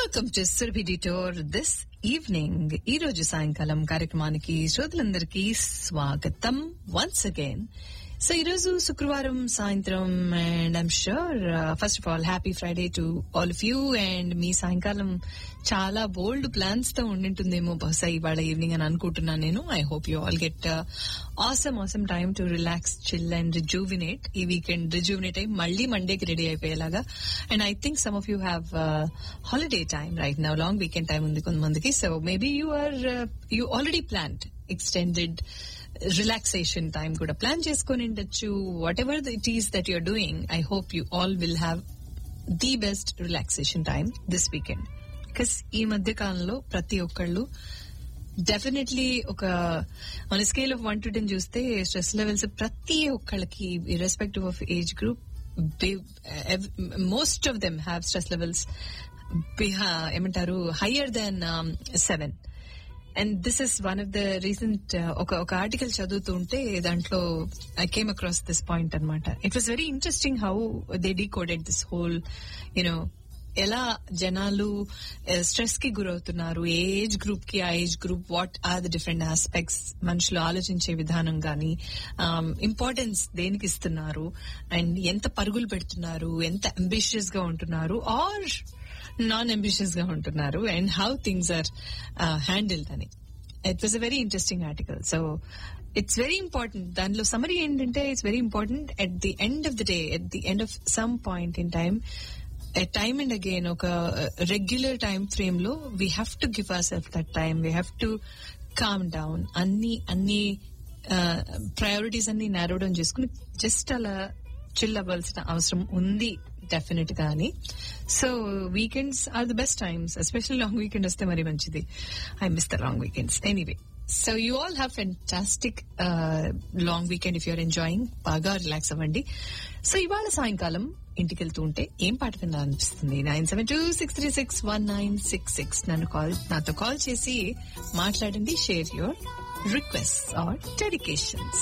welcome to Surabhi detour this evening ఈ రోజు సాయంకాలం కార్యక్రమానికి శ్రోతలందరికీ స్వాగతం వన్స్ అగైన్ సో ఈ రోజు శుక్రవారం సాయంత్రం and I'm sure first of all happy Friday to all of you and మీ సాయంకాలం చాలా బోల్డ్ ప్లాన్స్ తో ఉండింటుందేమో బహుశా ఇవాళ ఈవినింగ్ అని అనుకుంటున్నాను నేను I hope you all get awesome awesome time to relax chill and rejuvenate ఈ వీకెండ్ రిజూవినేట్ అయ్యి మళ్ళీ మండేకి రెడీ అయిపోయేలాగా and I think some of you have holiday time right now long weekend time ఉంది కొంతమందికి so maybe you are you already planned extended relaxation time కూడా plan చేసుకొని ఉండొచ్చు whatever it is that you're doing I hope you all will have the best relaxation time this weekend because ఈ మధ్య కాలంలో ప్రతి ఒక్కళ్ళు definitely ఒక మన scale of one to ten చూస్తే స్ట్రెస్ లెవెల్స్ ప్రతి ఒక్కళ్ళకి irrespective of age group most of them have stress levels ఏమంటారు higher than seven and this is one of the recent ఒక ఒక ఆర్టికల్ చదువుతూ ఉంటే దాంట్లో I came across this point అనమాట it was very interesting how they decoded this whole you know ఎలా జనాలు stress కి గురవుతున్నారు ఏ ఏజ్ గ్రూప్ కి ఆ age group what are the different aspects మనుషులు ఆలోచించే విధానం గాని ఇంపార్టెన్స్ దేనికి ఇస్తున్నారు అండ్ ఎంత పరుగులు పెడుతున్నారు ఎంత అంబిషియస్ గా ఉంటున్నారు ఆర్ నాన్ అంబిషియస్ గా ఉంటున్నారు and how things are handled అని it was a very interesting article so it's very important దానిలో సమరీ ఏంటంటే it's very important at the end of the day at the end of some point in time time and again ఒక regular time frame లో we have to give our self that time we have to calm down అన్ని అన్ని priorities అన్ని narrow down చేసుకుని just అలా chill అవ్వాల్సిన అవసరం ఉంది డెఫినెట్ గా అని so weekends are the best times especially long weekend వస్తే మరి మంచిది I miss the long weekends anyway so you all have fantastic long weekend if you're enjoying బాగా రిలాక్స్ అవ్వండి సో ఇవాళ సాయంకాలం ఇంటికి వెళ్తూ ఉంటే ఏం పాట వినాలనిపిస్తుంది nine seven two six three six one nine six six నన్ను కాల్ నాతో కాల్ చేసి మాట్లాడండి share your request or dedications